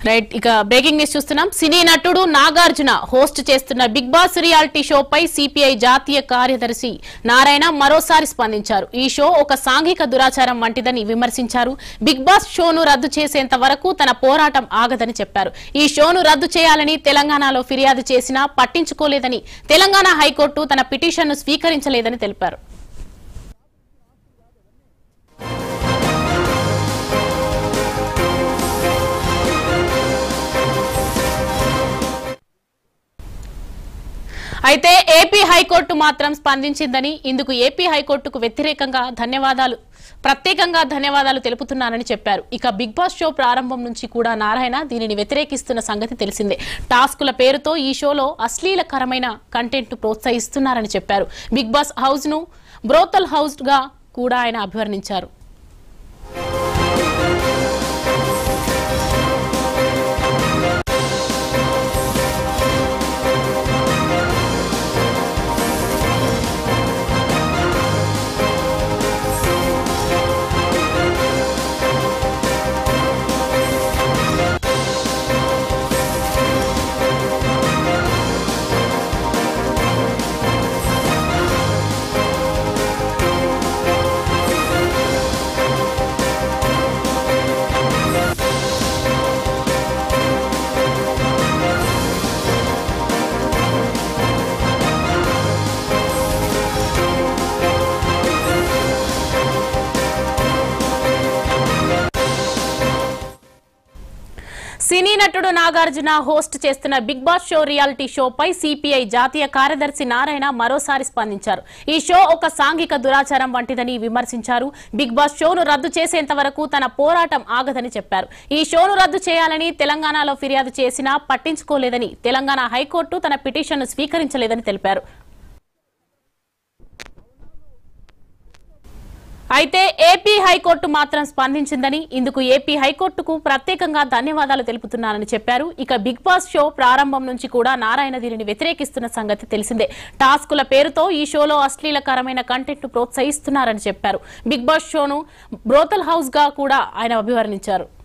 right ఇక breaking news చూస్తున్నాం సినీ నటుడు నాగార్జున హోస్ట్ చేస్తున్న బిగ్ బాస్ రియాలిటీ షోపై సిపిఐ జాతీయ కార్యదర్శి నారాయణ మరోసారి స్పందించారు ఈ షో ఒక సాంఘిక దురాచారం వంటిదని విమర్శించారు బిగ్ బాస్ షోను రద్దు చేసేంత వరకు తన పోరాటం ఆగదని చెప్పారు ఈ షోను రద్దు చేయాలని తెలంగాణలో ఫిర్యాదు చేసినా పట్టించుకోలేదని తెలంగాణ హైకోర్టు తన పిటిషన్ను స్వీకరించలేదని తెలిపారు అయితే ఏపీ హైకోర్టు మాత్రం స్పందించిందని ఇందుకు ఏపీ హైకోర్టుకు వ్యతిరేకంగా ధన్యవాదాలు ప్రత్యేకంగా ధన్యవాదాలు తెలుపుతున్నానని చెప్పారు ఇక బిగ్ బాస్ షో ప్రారంభం నుంచి కూడా నారాయణ దీనిని వ్యతిరేకిస్తున్న సంగతి తెలిసిందే టాస్కుల పేరుతో ఈ షోలో అశ్లీలకరమైన కంటెంట్ ప్రోత్సహిస్తున్నారని చెప్పారు బిగ్ బాస్ హౌస్ ను బ్రోతల్ హౌస్ గా కూడా ఆయన అభివర్ణించారు సినీ నటుడు నాగార్జున హోస్ట్ చేస్తున్న బిగ్ బాస్ షో రియాలిటీ షోపై సిపిఐ జాతీయ కార్యదర్శి నారాయణ మరోసారి స్పందించారు ఈ షో ఒక సాంఘిక దురాచారం వంటిదని విమర్శించారు బిగ్ బాస్ షోను రద్దు చేసేంత వరకు తన పోరాటం ఆగదని చెప్పారు ఈ షోను రద్దు చేయాలని తెలంగాణలో ఫిర్యాదు చేసినా పట్టించుకోలేదని తెలంగాణ హైకోర్టు తన పిటిషన్ను స్వీకరించలేదని తెలిపారు అయితే ఏపీ హైకోర్టు మాత్రం స్పందించిందని ఇందుకు ఏపీ హైకోర్టుకు ప్రత్యేకంగా ధన్యవాదాలు తెలుపుతున్నానని చెప్పారు ఇక బిగ్ బాస్ షో ప్రారంభం నుంచి కూడా నారాయణ దీనిని వ్యతిరేకిస్తున్న సంగతి తెలిసిందే టాస్కుల పేరుతో ఈ షోలో అశ్లీలకరమైన కంటెంట్ ప్రోత్సహిస్తున్నారని చెప్పారు బిగ్ బాస్ షోను బ్రోతల్ హౌస్ గా కూడా ఆయన అభివర్ణించారు